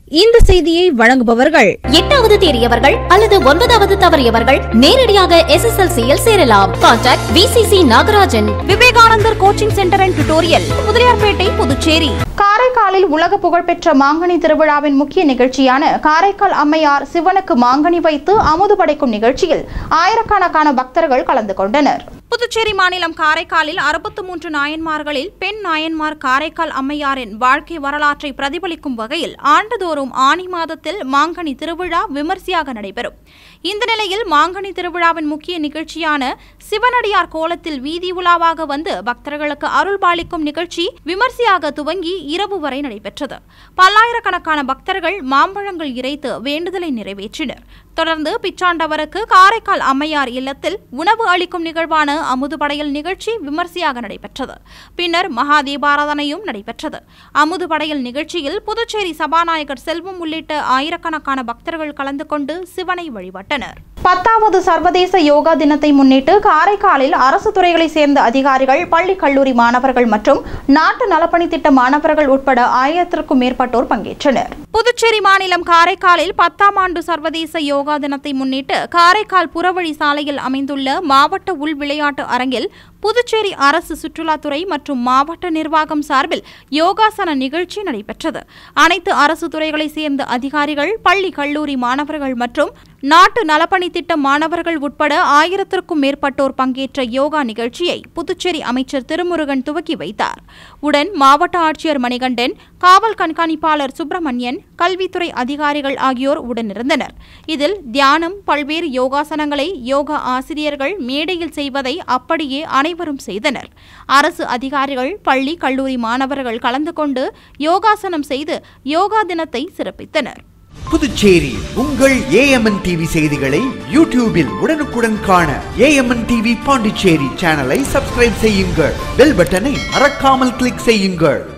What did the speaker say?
இந்த செய்தியை வழங்குபவர்கள் எட்டாவது தேறியவர்கள் அல்லது ஒன்பதாவது தவறியவர்கள் நேரடியாக எஸ்எஸ்எல்சியில் சேரலாம் contact VCC Nagarajan Vivekanandar coaching centre and tutorial Mudaliarpet Puducherry காரைக்காலில் உலக புகழ்பெற்ற மாங்கனி திருவிழாவின் முக்கிய நிகழ்ச்சியான காரைக்கால் அம்மையார் சிவனுக்கு மாங்கனி வைத்து அமுது படைக்கும் நிகழ்ச்சியில் ஆயிரக்கணக்கான பக்தர்கள் கலந்து கொண்டனர் புதுச்சேரி மாநிலம் காரைக்காலில் அறுபத்து மூன்று நாயன்மார்களில் பெண் நாயன்மார் காரைக்கால் அம்மையாரின் வாழ்க்கை வரலாற்றை பிரதிபலிக்கும் வகையில் ஆண்டுதோறும் ஆனி மாதத்தில் மாங்கனி திருவிழா விமர்சையாக நடைபெறும் இந்த நிலையில் மாங்கனி திருவிழாவின் முக்கிய நிகழ்ச்சியான சிவனடியார் கோலத்தில் வீதி உலாவாக வந்து பக்தர்களுக்கு அருள் பாலிக்கும் நிகழ்ச்சி விமர்சையாக துவங்கி இரவு வரை நடைபெற்றது பல்லாயிரக்கணக்கான பக்தர்கள் மாம்பழங்கள் இறைத்து வேண்டுதலை நிறைவேற்றினர் தொடர்ந்து பிச்சாண்டவருக்கு காரைக்கால் அம்மையார் இல்லத்தில் உணவு அளிக்கும் நிகழ்வான அமுது படையல் நிகழ்ச்சி விமர்சையாக நடைபெற்றது பின்னர் மகா தீபாராதனையும் நடைபெற்றது அமுது படையல் நிகழ்ச்சியில் புதுச்சேரி சபாநாயகர் செல்வம் உள்ளிட்ட ஆயிரக்கணக்கான பக்தர்கள் கலந்து கொண்டு சிவனை வழிபட்டனர் பத்தாவது சர்வதேச யோகா தினத்தை முன்னிட்டு காரைக்காலில் அரசு துறைகளை சேர்ந்த அதிகாரிகள் பள்ளி கல்லூரி மாணவர்கள் மற்றும் நாட்டு நலப்பணி திட்ட மாணவர்கள் உட்பட ஆயிரத்திற்கும் மேற்பட்டோர் பங்கேற்றனர் புதுச்சேரி மாநிலம் காரைக்காலில் பத்தாம் ஆண்டு சர்வதேச யோகா தினத்தை முன்னிட்டு காரைக்கால் புறவழி சாலையில் அமைந்துள்ள மாவட்ட உள் விளையாட்டு அரங்கில் புதுச்சேரி அரசு சுற்றுலாத்துறை மற்றும் மாவட்ட நிர்வாகம் சார்பில் யோகாசன நிகழ்ச்சி நடைபெற்றது அனைத்து அரசு துறைகளை சேர்ந்த அதிகாரிகள் பள்ளி கல்லூரி மாணவர்கள் மற்றும் நாட்டு நலப்பணி திட்ட மாணவர்கள் உட்பட ஆயிரத்திற்கும் மேற்பட்டோர் பங்கேற்ற யோகா நிகழ்ச்சியை புதுச்சேரி அமைச்சர் திருமுருகன் துவக்கி வைத்தார் உடன் மாவட்ட ஆட்சியர் மணிகண்டன் காவல் கண்காணிப்பாளர் சுப்பிரமணியன் கல்வித்துறை அதிகாரிகள் ஆகியோர் உடனிருந்தனர் இதில் தியானம் பல்வேறு யோகாசனங்களை யோகா ஆசிரியர்கள் மேடையில் செய்வதை அப்படியே அனைவரும் செய்தனர் அரசு அதிகாரிகள் பள்ளி கல்லூரி மாணவர்கள் கலந்து கொண்டு யோகாசனம் செய்து யோகா தினத்தை சிறப்பித்தனர் புதுச்சேரி உங்கள் ஏஎம்என் டிவி செய்திகளை யூடியூபில் உடனுக்குடன் காண ஏஎம்என் டிவி பாண்டிச்சேரி சேனலை சப்ஸ்கிரைப் செய்யுங்கள் பெல் பட்டனை மறக்காமல் கிளிக் செய்யுங்கள்